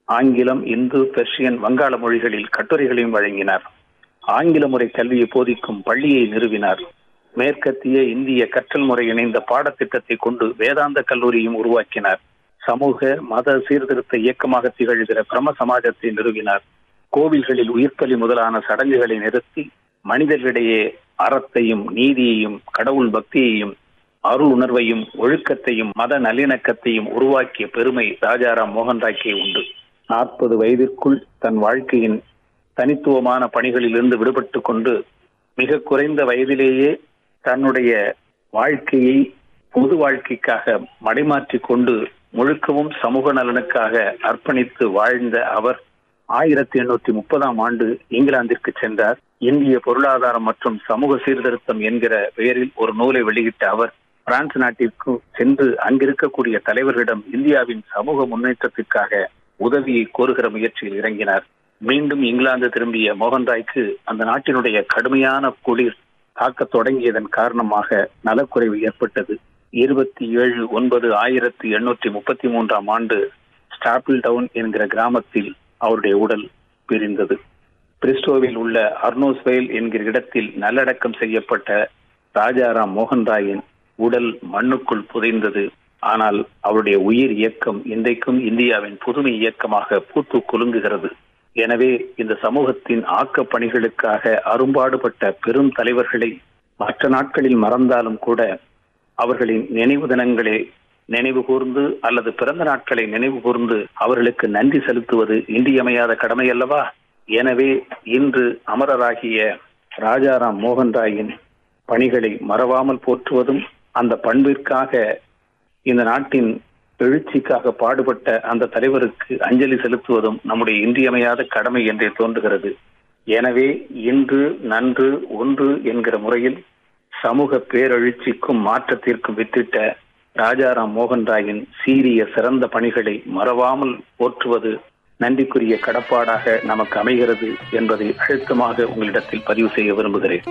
ஆங்கிலம் இந்து பெர்ஷியன் வங்காள மொழிகளில் கட்டுரைகளையும் வழங்கினார் ஆங்கில முறை கல்வியை போதிக்கும் பள்ளியை நிறுவினார் மேற்கத்திய இந்திய கற்றல் முறை இணைந்த பாடத்திட்டத்தை கொண்டு வேதாந்த கல்லூரியும் உருவாக்கினார் சமூக மத சீர்திருத்த இயக்கமாக திகழ்கிற பிரம சமாஜத்தை நிறுவினார் கோவில்களில் உயிர்ப்பலி முதலான சடங்குகளை நிறுத்தி மனிதர்களிடையே அறத்தையும் நீதியையும் கடவுள் பக்தியையும் அருள் உணர்வையும் ஒழுக்கத்தையும் மத நல்லிணக்கத்தையும் உருவாக்கிய பெருமை ராஜாராம் மோகன் ராய்க்கே உண்டு நாற்பது வயதிற்குள் தன் வாழ்க்கையின் தனித்துவமான பணிகளிலிருந்து விடுபட்டு கொண்டு மிக குறைந்த வயதிலேயே தன்னுடைய வாழ்க்கையை பொது வாழ்க்கைக்காக மடைமாற்றிக் கொண்டு முழுக்கவும் சமூக நலனுக்காக அர்ப்பணித்து வாழ்ந்த அவர் ஆயிரத்தி எண்ணூற்றி முப்பதாம் ஆண்டு இங்கிலாந்திற்கு சென்றார் இந்திய பொருளாதாரம் மற்றும் சமூக சீர்திருத்தம் என்கிற பெயரில் ஒரு நூலை வெளியிட்ட அவர் பிரான்ஸ் நாட்டிற்கு சென்று அங்கிருக்கக்கூடிய தலைவர்களிடம் இந்தியாவின் சமூக முன்னேற்றத்திற்காக உதவியை கோருகிற முயற்சியில் இறங்கினார் மீண்டும் இங்கிலாந்து திரும்பிய மோகன்ராய்க்கு அந்த நாட்டினுடைய கடுமையான குளிர் தாக்கத் தொடங்கியதன் காரணமாக நலக்குறைவு ஏற்பட்டது இருபத்தி ஏழு ஒன்பது ஆயிரத்தி எண்ணூற்றி முப்பத்தி மூன்றாம் ஆண்டு ஸ்டாப்பிள் டவுன் என்கிற கிராமத்தில் அவருடைய உடல் பிரிந்தது பிரிஸ்டோவில் உள்ள அர்னோஸ்வெயில் என்கிற இடத்தில் நல்லடக்கம் செய்யப்பட்ட ராஜாராம் மோகன் ராயின் உடல் மண்ணுக்குள் புதைந்தது ஆனால் அவருடைய உயிர் இயக்கம் இன்றைக்கும் இந்தியாவின் புதுமை இயக்கமாக பூத்து குலுங்குகிறது எனவே இந்த சமூகத்தின் ஆக்க பணிகளுக்காக அரும்பாடுபட்ட பெரும் தலைவர்களை மற்ற நாட்களில் மறந்தாலும் கூட அவர்களின் நினைவு தினங்களை நினைவு கூர்ந்து அல்லது பிறந்த நாட்களை நினைவு கூர்ந்து அவர்களுக்கு நன்றி செலுத்துவது இன்றியமையாத கடமை அல்லவா எனவே இன்று அமரராகிய ராஜாராம் மோகன் ராயின் பணிகளை மறவாமல் போற்றுவதும் அந்த பண்பிற்காக இந்த நாட்டின் எழுச்சிக்காக பாடுபட்ட அந்த தலைவருக்கு அஞ்சலி செலுத்துவதும் நம்முடைய இன்றியமையாத கடமை என்றே தோன்றுகிறது எனவே இன்று நன்று ஒன்று என்கிற முறையில் சமூக பேரெழுச்சிக்கும் மாற்றத்திற்கும் வித்திட்ட ராஜாராம் மோகன் ராயின் சீரிய சிறந்த பணிகளை மறவாமல் போற்றுவது நன்றிக்குரிய கடப்பாடாக நமக்கு அமைகிறது என்பதை அழுத்தமாக உங்களிடத்தில் பதிவு செய்ய விரும்புகிறேன்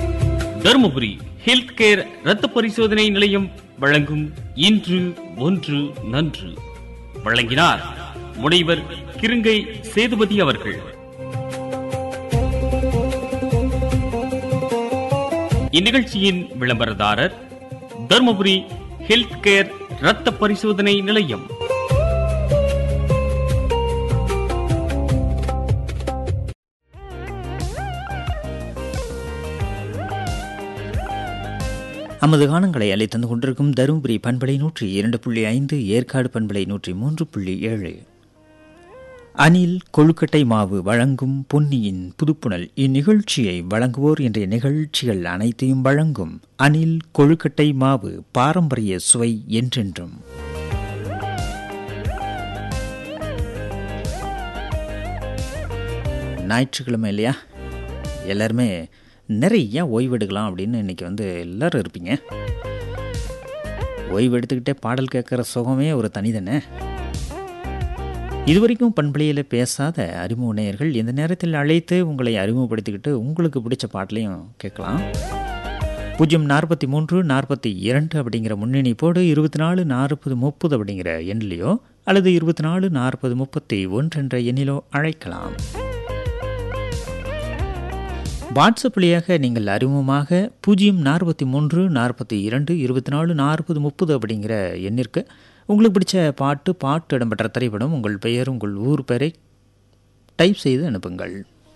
தருமபுரி ஹெல்த் கேர் ரத்த பரிசோதனை நிலையம் வழங்கும் இன்று ஒன்று நன்று வழங்கினார் முனைவர் கிருங்கை சேதுபதி அவர்கள் இந்நிகழ்ச்சியின் விளம்பரதாரர் தருமபுரி ஹெல்த் கேர் ரத்த பரிசோதனை நிலையம் நமது காணங்களை அலை தந்து கொண்டிருக்கும் தருமபுரி பண்பலை நூற்றி இரண்டு புள்ளி ஐந்து ஏற்காடு பண்பலை நூற்றி மூன்று புள்ளி ஏழு அணில் கொழுக்கட்டை மாவு வழங்கும் பொன்னியின் புதுப்புணல் இந்நிகழ்ச்சியை வழங்குவோர் இன்றைய நிகழ்ச்சிகள் அனைத்தையும் வழங்கும் அணில் கொழுக்கட்டை மாவு பாரம்பரிய சுவை என்றென்றும் ஞாயிற்றுக்கிழமை இல்லையா எல்லாருமே நிறைய ஓய்வெடுக்கலாம் அப்படின்னு இன்றைக்கி வந்து எல்லோரும் இருப்பீங்க ஓய்வு எடுத்துக்கிட்டே பாடல் கேட்குற சுகமே ஒரு தனி தானே இதுவரைக்கும் பண்பலையில் பேசாத அறிமுக நேயர்கள் இந்த நேரத்தில் அழைத்து உங்களை அறிமுகப்படுத்திக்கிட்டு உங்களுக்கு பிடிச்ச பாட்டலையும் கேட்கலாம் பூஜ்ஜியம் நாற்பத்தி மூன்று நாற்பத்தி இரண்டு அப்படிங்கிற முன்னணிப்போடு இருபத்தி நாலு நாற்பது முப்பது அப்படிங்கிற எண்ணிலையோ அல்லது இருபத்தி நாலு நாற்பது முப்பத்தி ஒன்று என்ற எண்ணிலோ அழைக்கலாம் வாட்ஸ்அப் வழியாக நீங்கள் அறிமுகமாக பூஜ்ஜியம் நாற்பத்தி மூன்று நாற்பத்தி இரண்டு இருபத்தி நாலு நாற்பது முப்பது அப்படிங்கிற எண்ணிற்கு உங்களுக்கு பிடிச்ச பாட்டு பாட்டு இடம்பெற்ற திரைப்படம் உங்கள் பெயர் உங்கள் ஊர் பெயரை டைப் செய்து அனுப்புங்கள்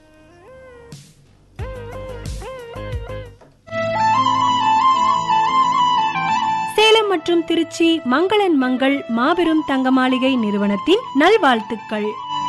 சேலம் மற்றும் திருச்சி மங்களன் மங்கள் மாபெரும் தங்க மாளிகை நிறுவனத்தின் நல்வாழ்த்துக்கள்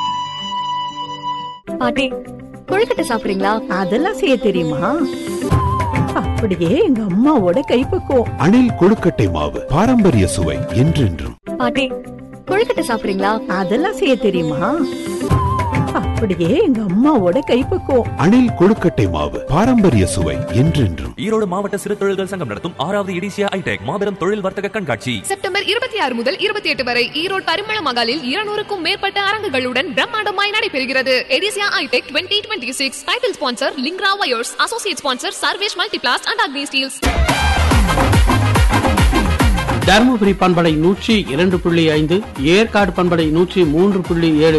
பாட்டி கொழுக்கட்டை சாப்பிடுறீங்களா அதெல்லாம் செய்ய தெரியுமா அப்படியே எங்க அம்மாவோட கைப்பக்குவம் அணில் கொழுக்கட்டை மாவு பாரம்பரிய சுவை என்றென்றும் பாட்டி கொழுக்கட்டை சாப்பிடுறீங்களா அதெல்லாம் செய்ய தெரியுமா அப்படியே எங்க அம்மாவோட கைப்பக்குவம் அணில் கொழுக்கட்டை மாவு பாரம்பரிய சுவை என்றென்றும் ஈரோடு மாவட்ட சிறு தொழில்கள் சங்கம் நடத்தும் ஆறாவது இடிசியா ஐடெக் மாபெரும் தொழில் வர்த்தக கண்காட்சி செப்டம்பர் இருபத்தி ஆறு முதல் இருபத்தி எட்டு வரை ஈரோடு பரிமள மகாலில் இருநூறுக்கும் மேற்பட்ட அரங்குகளுடன் பிரம்மாண்டமாய் நடைபெறுகிறது எடிசியா ஐடெக் twenty twenty six title sponsor லிங்க்ரா wires associate sponsor Sarvesh multiplast and Agni steels Dharmapuri பண்பலை நூற்றி இரண்டு புள்ளி ஐந்து ஏற்காடு பண்பலை நூற்றி மூன்று புள்ளி ஏழு